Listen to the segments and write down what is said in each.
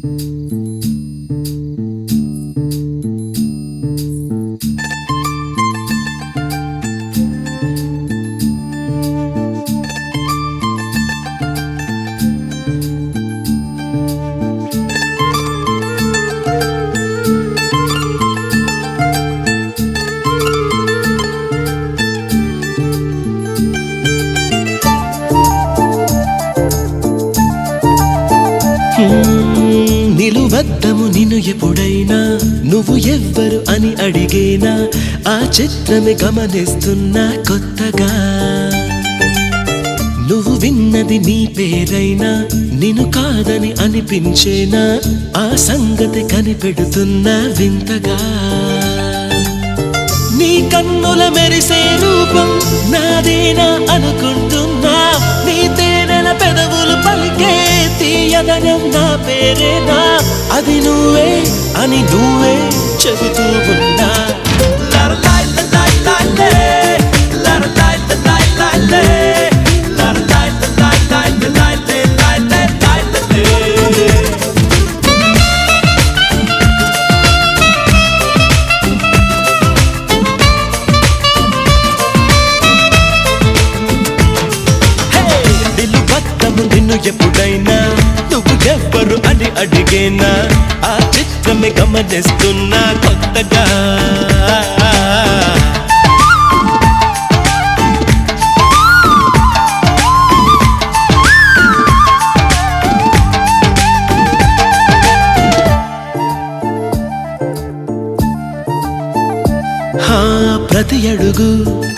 హ్మ్, నిలువద్దము నిన్ను ఎప్పుడైనా నువ్వు ఎవ్వరు అని అడిగేనా ఆ చిత్రమే గమనిస్తున్నా కొత్తగా నువ్వు విన్నది నీ పేరైనా నిన్ను కాదని అనిపించేనా ఆ సంగతి కనిపెడుతున్నా వింతగా నీ కన్నుల మెరిసే రూపం నాదేనా అనుకుంటున్నా నీ తేనెల పెదవులు పలికే తీయదనం నా పేరేనా అది నువ్వే అని నువ్వే చెబుతూ ఉన్నా లరలాయ్ లలాయ్ లాలే, లరలాయ్ లలాయ్ లాలే, లరలాయ్ లలాయ్ లాలే, లాలే, లాలే, లాలే. నిలువద్దము నిన్ను ఎప్పుడైనా నువ్వు ఎవ్వరు అని అడిగేనా ఆ చిత్రమే గమనిస్తున్నా కొత్తగా హా, ప్రతి అడుగు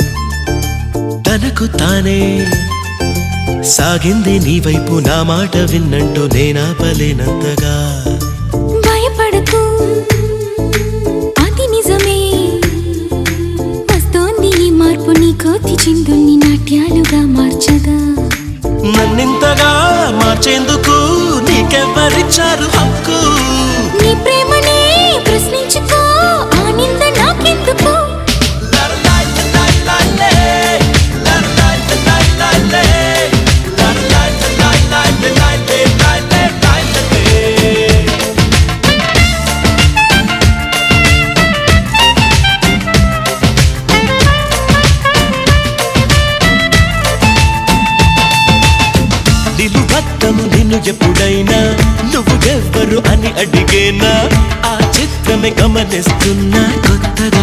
తనకు తానే సాగింది నీ వైపు నా మాట విన్నంటూ నేనాపలేనంతగా భయపడకు అది నిజమే వస్తోంది ఈ మార్పు నీ కోతి చిందుల్ని నాట్యాలుగా మార్చగా నన్నింతగా మార్చేందుకు నీకెవ్వరిచ్చారు హక్కు నీ ప్రేమనే ప్రశ్నించుకో ఆ నింద నాకెందుకు నిలువద్దము నిన్ను ఎప్పుడైనా నువ్వు ఎవ్వరు అని అడిగేనా ఆ చిత్రమే గమనిస్తున్నా కొత్తగా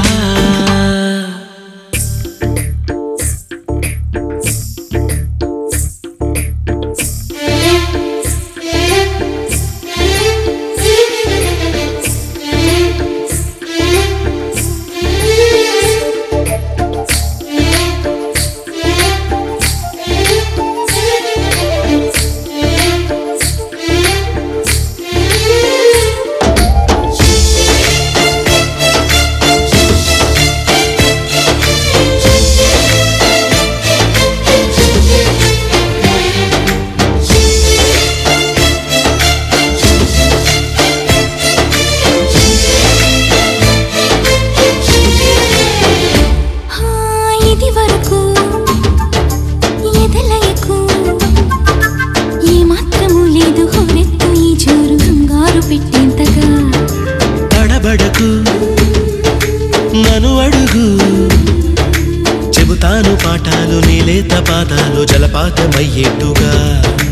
ఆ, ఇది వరకు ఎదలయకు ఏ మాత్రము లేదు హోరెత్తు ఈ జోరు కంగారు పెట్టేంతగా తడబడకు నన్ను అడుగు చెబుతాను పాఠాలు నీలేత పాదాలు జలపాతమయ్యేట్టుగా